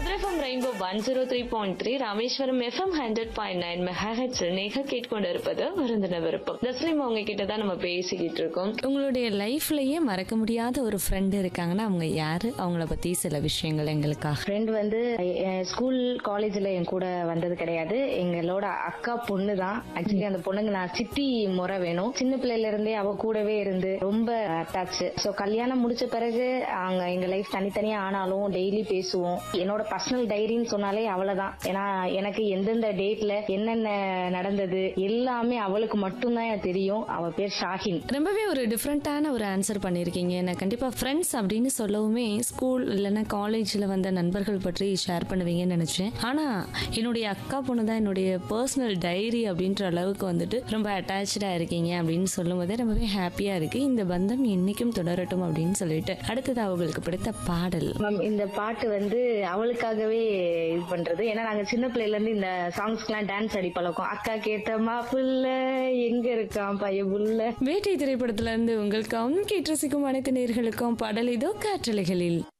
மதுரஃபம் rainbow one zero three point three Rameswaram FM hundred point nine megahertz நேக கேட்கொண்டிருப்பது விருந்தின விருப்பம் தஸ்லீம் அவங்க கிட்ட தான் நம்ம பேசிக்கிட்டு இருக்கோம் உங்களுடைய லைஃப்லயே மறக்க முடியாத ஒரு ஃப்ரெண்ட் இருக்காங்கன்னா அவங்க யாரு அவங்கள பத்தி சில விஷயங்கள் எங்களுக்காக ஃப்ரெண்ட் வந்து என் ஸ்கூல் காலேஜ்ல என் கூட வந்தது கிடையாது எங்களோட அக்கா பொண்ணு தான் ஆக்சுவலி அந்த பொண்ணுங்க நான் சித்தி முறை வேணும் சின்ன பிள்ளையில இருந்தே அவ கூடவே இருந்து ரொம்ப அட்டாச் சோ கல்யாணம் முடிச்ச பிறகு அவங்க எங்க லைஃப் தனித்தனியா ஆனாலும் டெய்லி பேசுவோம் என்னோட பர்சனல் டைரின்னு சொன்னாலே அவளதான் ஏன்னா எனக்கு எந்தெந்த டேட்ல என்னென்ன நடந்தது எல்லாமே அவளுக்கு மட்டும்தான் தெரியும் அவ பேர் ஷாஹின் ரொம்பவே ஒரு டிஃப்ரெண்டான ஒரு ஆன்சர் பண்ணியிருக்கீங்க நான் கண்டிப்பா ஃப்ரெண்ட்ஸ் அப்படின்னு சொல்லவுமே ஸ்கூல் இல்லைன்னா காலேஜ்ல வந்த நண்பர்கள் பற்றி ஷேர் பண்ணுவீங்கன்னு நினைச்சேன் ஆனா என்னுடைய அக்கா பொண்ணு தான் என்னுடைய பர்சனல் டைரி அப்படின்ற அளவுக்கு வந்துட்டு ரொம்ப அட்டாச்சா இருக்கீங்க அப்படின்னு சொல்லும் போதே ரொம்பவே ஹாப்பியா இருக்கு இந்த பந்தம் என்னைக்கும் தொடரட்டும் அப்படின்னு சொல்லிட்டு அடுத்தது அவங்களுக்கு பிடித்த பாடல் மேம் இந்த பாட்டு வந்து அவளுக்காகவே இது பண்றது ஏன்னா நாங்க சின்ன பிள்ளைல இருந்து இந்த சாங்ஸ்க்குலாம் டான்ஸ் அடி பழக்கம் அக்கா கேட்ட மாப்புள்ள எங்க இருக்கான் பையபுள்ள வேட்டை திரைப்படத்துல இருந்து உங்களுக்கும் கேட்டு ரசிக்கும் அனைத்து நேர்களுக்கும் பாடல் இதோ காற்றலைகளில்